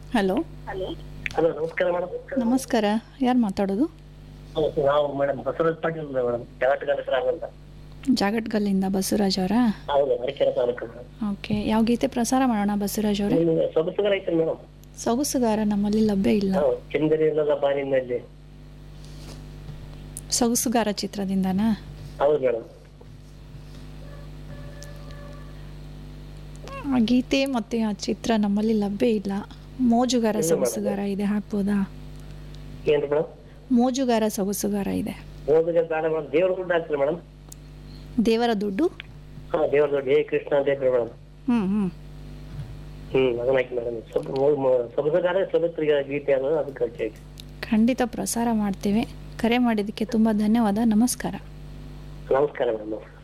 hello hello ನಮಸ್ಕಾರ madam ನಮಸ್ಕಾರ ಯಾರು ಮಾತಾಡೋದು ನಾವು ಮೇಡಮ್ ಬಸವರಾಜ್ ಪಾಟೀಲ್ ಮೇಡಮ್ ಜಗತ್ಗಂಡಸರಾಗ ಅಂತ ಜಾಗಟ್ಗಲ್ಲಿಂದ ಬಸವರಾಜ್ ಅವರಾ ಹೌದು ಹರಿಕೆರೆ ತಾಲೂಕು ಮೇಡಮ್ ಓಕೆ ಯಾವ ಗೀತೆ ಪ್ರಸಾರ ಮಾಡೋಣ ಬಸವರಾಜ್ ಅವರೇ ನಿಮ್ಗೆ ಸೊಗಸುಗಾರ ಐತೆ ಮೇಡಮ್ ಸೊಗಸುಗಾರ ನಮ್ಮಲ್ಲಿ ಲಭ್ಯ ಇಲ್ಲ ಹೌದು ಚಂದರಿ ಇಲ್ಲದ ಬಾನಿನಲ್ಲಿ ಸೊಗಸುಗಾರ ಚಿತ್ರದಿಂದನಾ ಹೌದು ಮೇಡಮ್ ಆ ಗೀತೆ ಮತ್ತು ಆ ಚಿತ್ರ ನಮ್ಮಲ್ಲಿ ಲಭ್ಯ ಇಲ್ಲ ಮೋಜುಗಾರ ಸೊಗಸುಗಾರ ಇದೆ ಹಾಕ್ಬೋದಾ ಏನ್ರಿ ಮೇಡಮ್ ಮೋಜುಗಾರ ಸೊಗಸುಗಾರ ಇದೆ ಓದಿಗೆ ಬೇಡ ಮೇಡಮ್ ದೇವ್ರ ದುಡ್ಡು ಹಾಕ್ರಿ ಮೇಡಮ್ ದೇವರ ದುಡ್ಡು ಹಾ ದೇವ್ರ ದುಡ್ಡು ಹೇ ಕೃಷ್ಣ ಅಂತ ಐತ್ರಿ ಮೇಡಮ್ ಹ್ಞೂ ಹ್ಞೂ ಹ್ಮ್ ಅದನ್ನ ಹಾಕಿ ಮೇಡಮ್ ಸೊಗಸುಗಾರ ಸೊಗಸ್ರಿಗೆ ಗೀತೆ ಅನ್ನೋದು ಅದಕ್ಕೆ ಹಚ್ಚಿ ಖಂಡಿತ ಪ್ರಸಾರ ಮಾಡ್ತೇವೆ ಕರೆ ಮಾಡಿದ್ದಕ್ಕೆ ತುಂಬ ಧನ್ಯವಾದ ನಮಸ್ಕಾರ ನಮಸ್ಕಾರ ಮೇಡಮ್